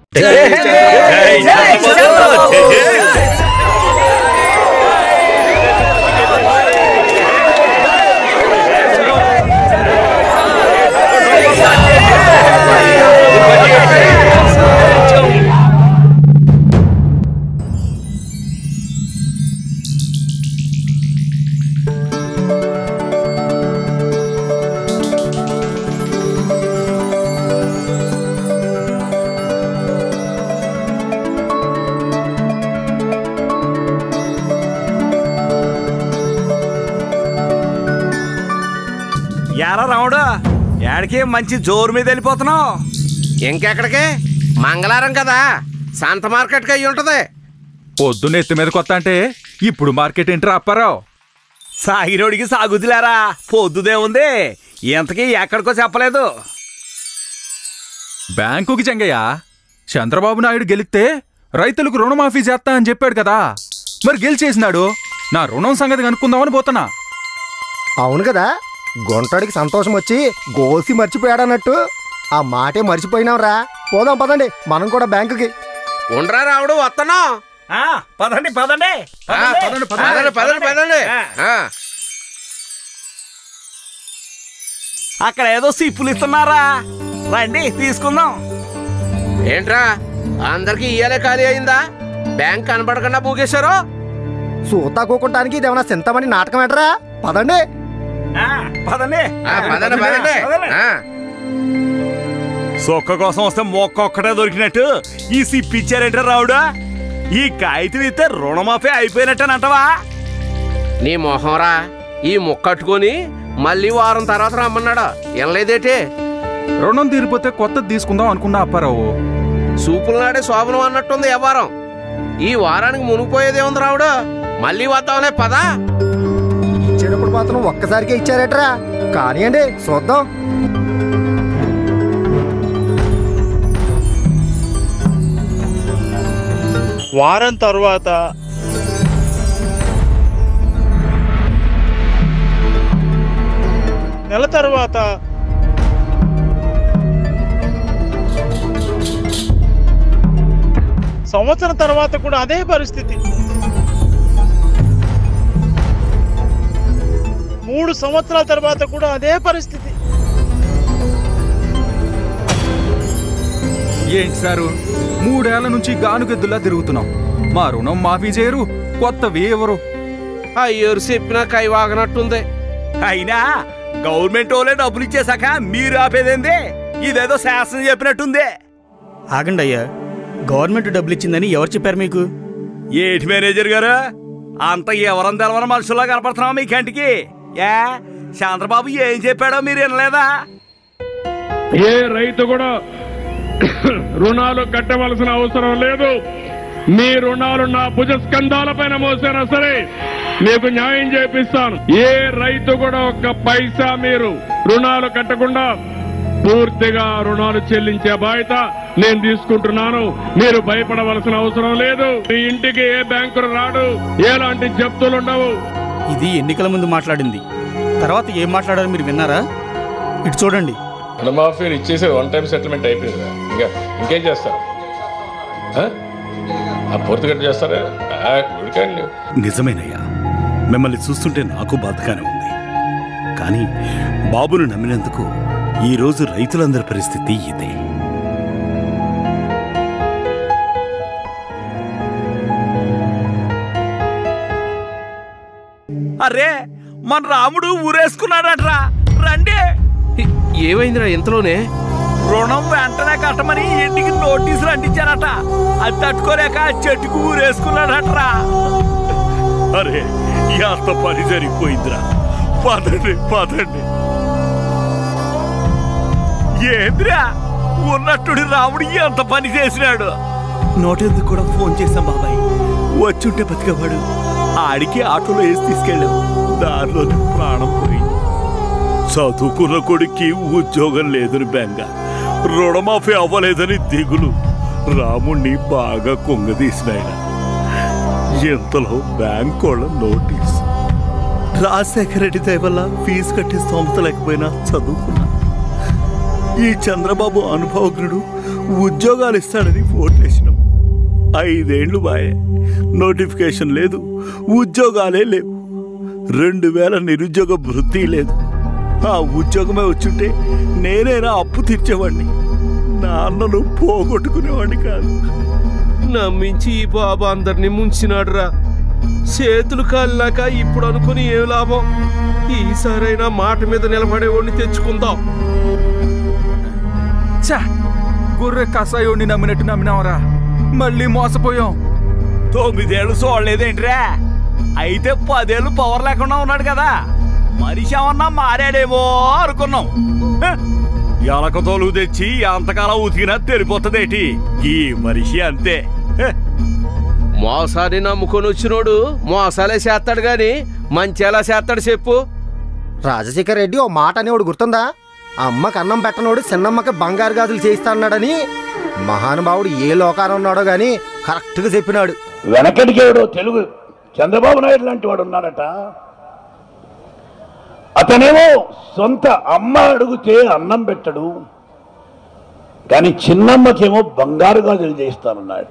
ఎరా రాముడు ఏడికి మంచి జోరు మీద వెళ్ళిపోతున్నావు ఇంకెక్కడికి మంగళవారం కదా సంత మార్కెట్కి అయ్యి ఉంటది పొద్దున్న ఎత్తి మీద కొత్త అంటే ఇప్పుడు మార్కెట్ ఏంటి అప్పారావు సాగిరోడికి సాగుతులేరా పొద్దుదే ఉంది ఇంతకీ ఎక్కడికో చెప్పలేదు బ్యాంకుకి చెంగయ్య చంద్రబాబు నాయుడు గెలిస్తే రైతులకు రుణమాఫీ చేస్తా అని చెప్పాడు కదా మరి గెలిచేసినాడు నా రుణం సంగతి కనుక్కుందామని పోతున్నా అవును కదా గుంటడికి సంతోషం వచ్చి గోసి మర్చిపోయాడన్నట్టు ఆ మాటే మర్చిపోయినాంరా పోదాం పదండి మనం కూడా బ్యాంకుకి ఉండరా రావుడు వస్తాను ఆ, పదండి పదండి పదండి పదండి పదండి పదండి ఆ. అక్కడ ఏదో సిప్పులు ఇస్తున్నారా రండి తీసుకుందాం ఏంట్రా అందరికి ఇయ్యాలే ఖాళీ అయిందా బ్యాంక్ కనబడకుండా బూగేశారు సూతా కూకుంటానికి ఇదేమన్నా చింతమని నాటకం ఏంట్రా పదండి ఆ, పదండి ఆ, పదండి పదండి ఆ. సొక్క కోసం వస్తే మొక్క ఒక్కటే దొరికినట్టు ఈ సిప్పిచ్చారేంట రావుడా ఈ కాగితం ఇస్తే రుణమాఫీ అయిపోయినట్టేనంటవా నీ మొహంరా ఈ ముక్కట్టుకొని మళ్ళీ వారం తర్వాత రమ్మన్నాడు వినలేదేటి రుణం తీరిపోతే కొత్తది తీసుకుందాం అనుకున్నా అప్పారావు సూపుల నాడే శోభనం అన్నట్టుంది వ్యవహారం ఈ వారానికి మునిగిపోయేదే ఉంది రావుడు మళ్ళీ వద్దాంలే పదా ఇచ్చేటప్పుడు మాత్రం ఒక్కసారికే ఇచ్చారేట్రా కానివ్వండి చూద్దాం వారం తర్వాత నెల తర్వాత సంవత్సరం తర్వాత కూడా అదే పరిస్థితి మూడు సంవత్సరాల తర్వాత కూడా అదే పరిస్థితి ఏంటి సారు మూడేళ్ల నుంచి గానుగెద్దులా తిరుగుతున్నాం మా రుణం మాఫీ చేయరు కొత్తవి ఎవరు అయ్యోరు చెప్పినా కైవాగనట్టుంది అయినా గవర్నమెంట్ వాళ్ళే డబ్బులు ఇచ్చేసాక మీరు ఆపేదేంది ఇదేదో శాసనం చెప్పినట్టుంది ఆగండి అయ్యా గవర్నమెంట్ డబ్బులు ఇచ్చిందని ఎవరు చెప్పారు మీకు ఏటి మేనేజర్ గారు అంత ఎవరం తెలవని మనుషుల్లా కనపడుతున్నావా మీ కంటికి ఏ చంద్రబాబు ఏం చెప్పాడో మీరు వినలేదా ఏ రైతు కూడా రుణాలు కట్టవలసిన అవసరం లేదు మీ రుణాలు నా భుజ స్కంధాలపైన మోసినా సరే మీకు న్యాయం చేపిస్తాను ఏ రైతు కూడా ఒక్క పైసా మీరు రుణాలు కట్టకుండా పూర్తిగా రుణాలు చెల్లించే బాధ్యత నేను తీసుకుంటున్నాను మీరు భయపడవలసిన అవసరం లేదు మీ ఇంటికి ఏ బ్యాంకులు రాడు ఎలాంటి జప్తులు ఉండవు ఇది ఎన్నికల ముందు మాట్లాడింది తర్వాత ఏం మాట్లాడారో మీరు విన్నారా ఇటు చూడండి రుణమాఫీ ఇచ్చేసి వన్ టైం సెటిల్మెంట్ అయిపోయింది కదా. ఇంకా ఇంకేం చేస్తారు ఆ? ఆ పూర్తి కట్ చేస్తారా ఆ, ఉడకండి నిజమేనయ్యా మిమ్మల్ని చూస్తుంటే నాకు బాధగానే ఉంది కానీ బాబును నమ్మినందుకు ఈరోజు రైతులందరి పరిస్థితి ఇదే అరే మన రాముడు ఊరేసుకున్నాడట్రా రండి ఏమైందిరా ఇంతలోనే రుణం వెంటనే కట్టమని ఇంటికి నోటీసులు అంటించారట అది తట్టుకోలేక ఆ చెట్టుకు ఊరేసుకున్నాడట్రా అరే ఎంత పని జరిగిపోయిందిరా పదండి పదండి ఏంద్రా ఉన్నట్టుడి రాముడు ఎంత పని చేసినాడు నోటెందుకు కూడా ఫోన్ చేశాం బాబాయ్ వచ్చుంటే బతికేవాడు ఆడికి ఆటోలో వేసి తీసుకెళ్ళాం దారిలోనే ప్రాణం పోయింది చదువుకున్న కొడుక్కి ఉద్యోగం లేదని బెంగ రుణమాఫీ అవ్వలేదని దిగులు రాముణ్ణి బాగా కొంగదీసినాయన ఇంతలో బ్యాంక్ వాళ్ళ నోటీస్ రాజశేఖర రెడ్డి దయ వల్ల ఫీజు కట్టే స్తోమత లేకపోయినా చదువుకున్నా ఈ చంద్రబాబు అనుభవజ్ఞుడు ఉద్యోగాలు ఇస్తాడని ఓట్లు వేసినాం ఐదేళ్లు బాయే నోటిఫికేషన్ లేదు ఉద్యోగాలే లేవు రెండు వేల నిరుద్యోగ వృత్తి లేదు ఆ ఉద్యోగమే వచ్చుంటే నేనేనా అప్పు తీర్చేవాడిని నాన్నను పోగొట్టుకునేవాడిని కాదు నమ్మించి ఈ బాబు అందరినీ ముంచినాడురా చేతులు కాలినాక ఇప్పుడు అనుకుని ఏం లాభం ఈసారైనా మాట మీద నిలబడేవాడిని తెచ్చుకుందాం ఛా గుర్రె కసాయోడిని నమ్మినట్టు నమ్మినావరా మళ్ళీ మోసపోయాం తొమ్మిదేళ్ళు చూడలేదేంట్రా అయితే పదేళ్ళు పవర్ లేకుండా ఉన్నాడు కదా మనిషి ఏమన్నా మారాడేమో అనుకున్నాం హ! ఎలక తోలు తెచ్చి ఎంతకాలం ఉతికినా తెలిపోతుందేటి ఈ మనిషి అంతే హ! మోసాన్ని నమ్ముకొని వచ్చినోడు మోసాలే చేస్తాడు గాని మంచి ఎలా చేస్తాడు చెప్పు రాజశేఖర రెడ్డి ఓ మాట అనేవాడు గుర్తుందా అమ్మకి అన్నం పెట్టనోడు చిన్నమ్మకి బంగారు గాజులు చేయిస్తా అన్నాడని మహానుభావుడు ఏ లోకాన ఉన్నాడో గాని కరెక్ట్గా చెప్పినాడు వెనకడికేవాడు తెలుగు చంద్రబాబు నాయుడు లాంటి వాడు ఉన్నాడట అతనేమో సొంత అమ్మ అడిగితే అన్నం పెట్టడు కానీ చిన్నమ్మకేమో బంగారు గాజులు చేయిస్తానన్నాడట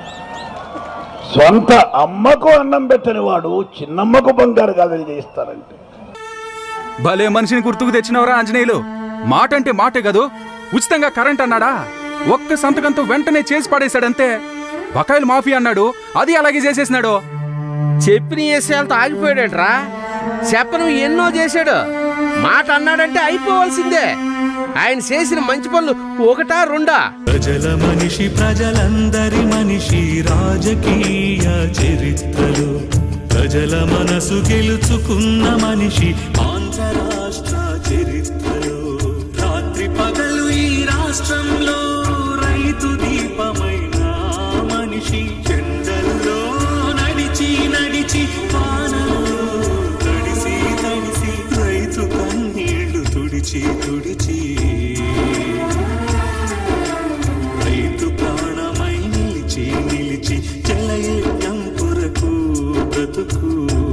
సొంత అమ్మకు అన్నం పెట్టని వాడు చిన్నమ్మకు బంగారు గాజులు చేయిస్తారంటే భలే మనిషిని గుర్తుకు తెచ్చినవరా ఆంజనేయులు మాట అంటే మాటే కదూ ఉచితంగా కరెంట్ అన్నాడా ఒక్క సంతకంతో వెంటనే చేసి పడేశాడంతే బకాయిలు మాఫీ అన్నాడు అది అలాగే చేసేసినాడు చెప్పిన చేసేంత ఆగిపోయాడట్రా చెప్పను ఎన్నో చేశాడు మాట అన్నాడంటే అయిపోవాల్సిందే ఆయన చేసిన మంచి పనులు ఒకటా రెండా ప్రజల మనిషి ప్రజలందరి మనిషి రాజకీయ చరిత్రలో ప్రజల మనసు గెలుచుకున్న మనిషి ఆంధ్ర రాష్ట్ర చరిత్రలో రాత్రి పగలు ఈ రాష్ట్రంలో రైతు దీపమైన మనిషి చెండల్లో నడిచి నడిచి వానల్లో తడిసి తడిసి రైతు కన్నీళ్లు తుడిచి తుడిచి రైతు ప్రాణమై నిలిచి నిలిచి జలయజ్ఞం కొరకు బ్రతుకు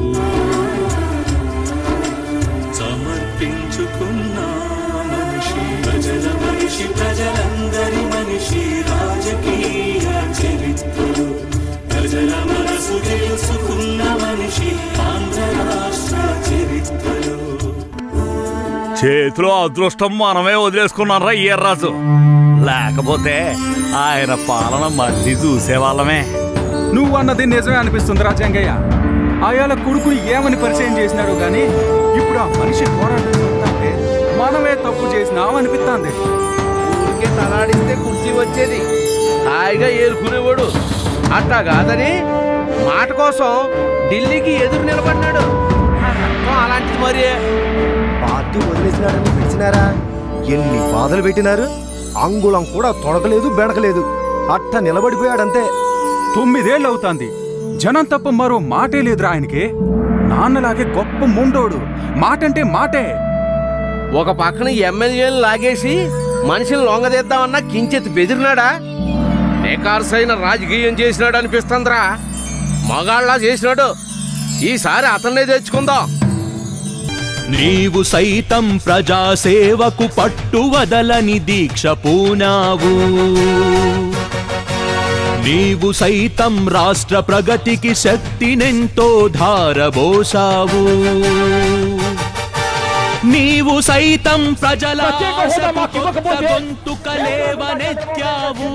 సమర్పించుకున్న మనిషి ప్రజల మనిషి ప్రజలందరి మనిషి రాజకీయ చరిత్రలు ప్రజల మనసు తెలుసుకున్న మనిషి ఆంధ్ర రాష్ట్ర చరిత్రలు చేతిలో అదృష్టం మనమే వదిలేసుకున్నారా ఈర్రాజు లేకపోతే ఆయన పాలన మళ్ళీ చూసేవాళ్ళమే నువ్వు అన్నది నిజమే అనిపిస్తుంది రాజంగయ్య ఆయాల కొడుకుని ఏమని పరిచయం చేసినాడు గాని ఇప్పుడు ఆ మనిషి పోరాటం చూస్తుంటే మనమే తప్పు చేసినామనిపిస్తాంది ఊరికే తలాడిస్తే కుర్చీ వచ్చేది హాయిగా ఏరుకునేవాడు అట్టా కాదని మాట కోసం ఢిల్లీకి ఎదురు నిలబడినాడు అలాంటిది మరి పార్టీ వదిలేసినాడని పిలిచినారా ఎన్ని బాధలు పెట్టినారు అంగుళం కూడా తొడకలేదు బెడకలేదు అట్ట నిలబడిపోయాడంతే తొమ్మిదేళ్ళు అవుతాంది జనం తప్ప మరో మాటే లేదురా ఆయనకి నాన్నలాగే గొప్ప ముండోడు మాటంటే మాటే ఒక పక్కన ఎమ్మెల్యేలు లాగేసి మనిషిని లొంగదీద్దామన్నా కించెత్తి బెదిరినాడా బేకార్సైన రాజకీయం చేసినాడు అనిపిస్తుందిరా మగాళ్ళ చేసినాడు ఈసారి అతన్నే తెచ్చుకుందాం నీవు సైతం ప్రజాసేవకు పట్టు వదలని దీక్ష పూనావు నీవు సైతం రాష్ట్ర ప్రగతికి శక్తినెంతో ధారబోసావు నీవు సైతం ప్రజల ఆశకు కొత్త గొంతుకలేవనెత్తావు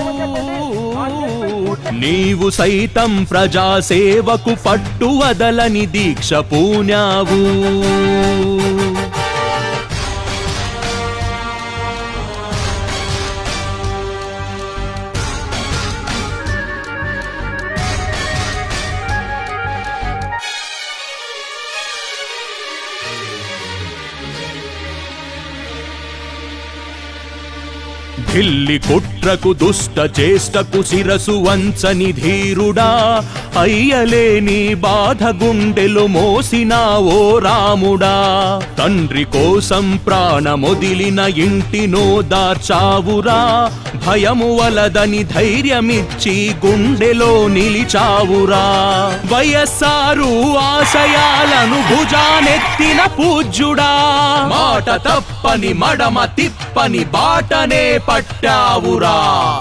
నీవు సైతం ప్రజాసేవకు పట్టు వదలని దీక్ష పూనావు ఢిల్లి కుట్రకు దుష్ట చేష్టకు శిరసు వంచని ధీరుడా అయ్యలేని బాధ గుండెలు మోసినావో రాముడా తండ్రి కోసం ప్రాణమొదిలిన ఇంటినో దార్చావురా భయము వలదని ధైర్యమిచ్చి గుండెలో నిలిచావురా వయస్సారు ఆశయాలను భుజానెత్తిన పూజ్యుడా మాట తప్పని మడమ తిప్పని బాటనే పట్టావురా నీవురా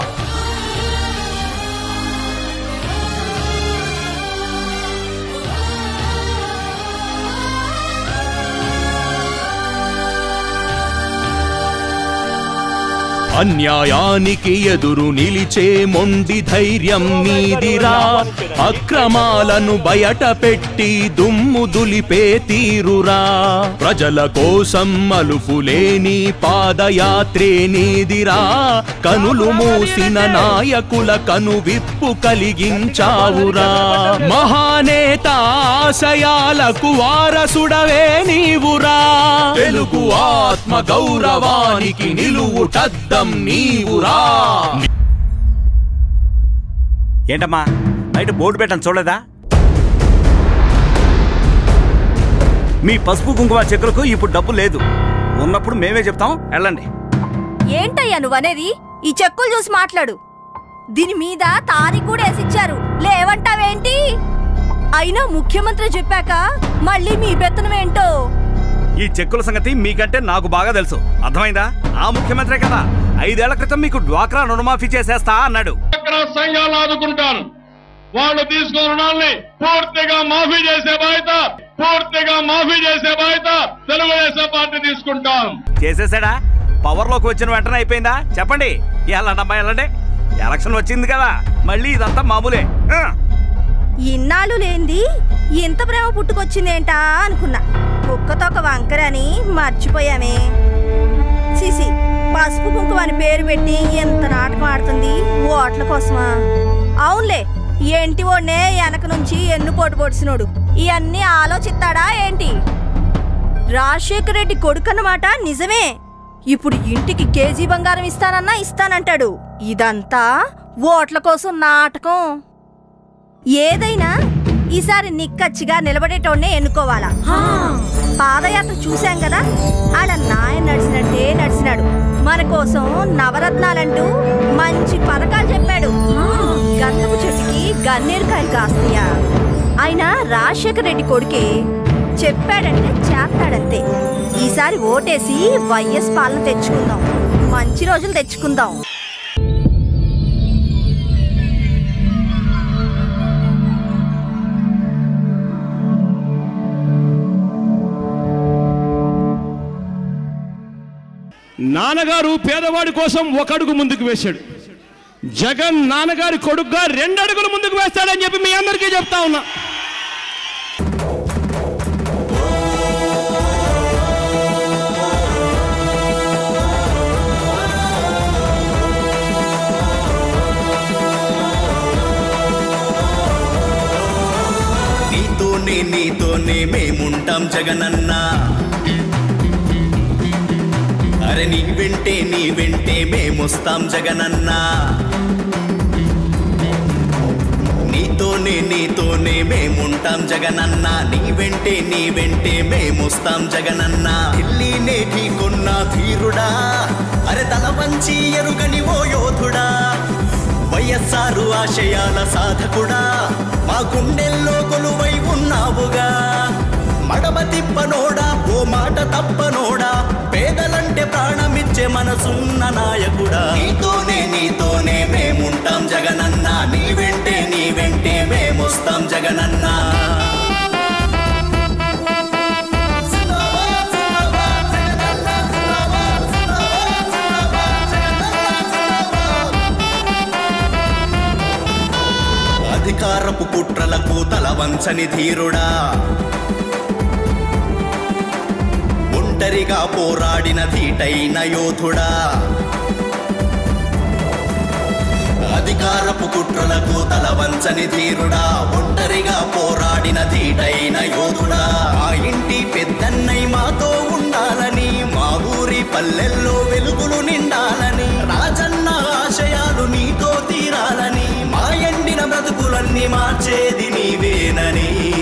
అన్యాయానికి ఎదురు నిలిచే మొండి ధైర్యం నీదిరా అక్రమాలను బయట పెట్టి దుమ్ము దులిపే తీరురా ప్రజల కోసం మలుపులేని పాదయాత్రే నీదిరా కనులు మూసిన నాయకుల కనువిప్పు కలిగించావురా మహానేత ఆశయాలకు వారసుడవే నీవురా తెలుగు ఆత్మ గౌరవానికి నిలువుటద్దం నీవురా ఏంటమ్మా బయట బోర్డు పెట్టని చూడలేదా మీ పసుపు కుంకుమ చెక్కులకు ఇప్పుడు డబ్బు లేదు ఉన్నప్పుడు మేమే చెప్తాం వెళ్ళండి ఏంటయ్యా నువ్వనేది ఈ చెక్కులు చూసి మాట్లాడు దీని మీద తారీఖు కూడా వేసిచ్చారు లేవంటావేంటి అయినా ముఖ్యమంత్రి చెప్పాక మళ్ళీ మీ బెత్తనం ఏంటో ఈ చెక్కుల సంగతి మీకంటే నాకు బాగా తెలుసు అర్థమైందా ఆ ముఖ్యమంత్రే కదా ఐదేళ్ల క్రితం మీకు డ్వాక్రా రుణమాఫీ చేసేస్తా అన్నాడు డ్వాక్రా సంఘాలను ఆదుకుంటాను వాళ్ళు తీసుకున్న రుణాల్ని పూర్తిగా మాఫీ చేసే బాధ్యత పూర్తిగా మాఫీ చేసే బాధ్యత తెలుగుదేశం పార్టీ తీసుకుంటాం చేసేసాడా పవర్ లోకి వచ్చిన వెంటనే అయిపోయిందా చెప్పండి వెళ్ళండమ్మా వెళ్ళండి ఎలక్షన్ వచ్చింది కదా మళ్ళీ ఇదంతా మామూలే ఆ. ఇన్నాళ్ళు లేంది ఇంత ప్రేమ పుట్టుకొచ్చిందేంటా అనుకున్నా కుక్కతోక వంకరని మర్చిపోయామే సిసి పసుపు కుంకుమ అని పేరు పెట్టి ఎంత నాటకం ఆడుతుంది ఓట్ల కోసమా అవునులే ఏంటి ఓడ్నే వెనక నుంచి ఎన్ను పోటు పొడిచినోడు ఇవన్నీ ఆలోచిస్తాడా ఏంటి రాజశేఖర రెడ్డి కొడుకన్నమాట నిజమే ఇప్పుడు ఇంటికి కేజీ బంగారం ఇస్తానన్నా ఇస్తానంటాడు ఇదంతా ఓట్ల కోసం నాటకం ఏదైనా ఈసారి నిక్కచ్చిగా నిలబడేటోడ్నే ఎన్నుకోవాలా పాదయాత్ర చూశాం కదా ఆడ నాయన నడిచినట్టే నడిచినాడు మన కోసం నవరత్నాలంటూ మంచి పథకాలు చెప్పాడు గంధపు చెట్టుకి గన్నేరుకాయలు కాస్తాయా ఆయన రాజశేఖర రెడ్డి కొడుకే చెప్పాడంటే చేస్తాడంతే ఈసారి ఓటేసి వైఎస్ పాలన తెచ్చుకుందాం మంచి రోజులు తెచ్చుకుందాం నాన్నగారు పేదవాడి కోసం ఒక అడుగు ముందుకు వేశాడు జగన్ నాన్నగారి కొడుకుగా రెండు అడుగులు ముందుకు వేస్తాడని చెప్పి మీ అందరికీ చెప్తా ఉన్నా నీతోనే నీతోనే మేముంటాం జగనన్న అరే నీ వెంటే నీ వెంటే మేమొస్తాం జగనన్న నీతోనే నీతోనే మేముంటాం జగనన్న నీ వెంటే నీ వెంటే మేమొస్తాం జగనన్న ఢిల్లీ నేటి కొన్న ధీరుడా అరే తల వంచి ఎరుగని ఓ యోధుడా వైఎస్ఆరు ఆశయాల సాధకుడా మా గుండెల్లో కొలువై ఉన్నావుగా మడమ తిప్పనోడా ఓ మాట తప్పనోడా పేదలంటే ప్రాణమిచ్చే మనసున్న నాయకుడా నీతోనే నీతోనే మేముంటాం జగనన్న నీ వెంటే నీ వెంటే మేమొస్తాం జగనన్న అధికారపు కుట్రలకు తల వంచని ధీరుడా ఒంటరిగా పోరాడిన ధీటైన యోధుడా అధికారపు కుట్రలకు తల వంచని ధీరుడా ఒంటరిగా పోరాడిన ధీటైన యోధుడా మా ఇంటి పెద్దన్నై మాతో ఉండాలని మా ఊరి పల్లెల్లో వెలుగులు నిండాలని రాజన్న ఆశయాలు నీతో తీరాలని మా ఎండిన బ్రతుకులన్నీ మార్చేది నీవేనని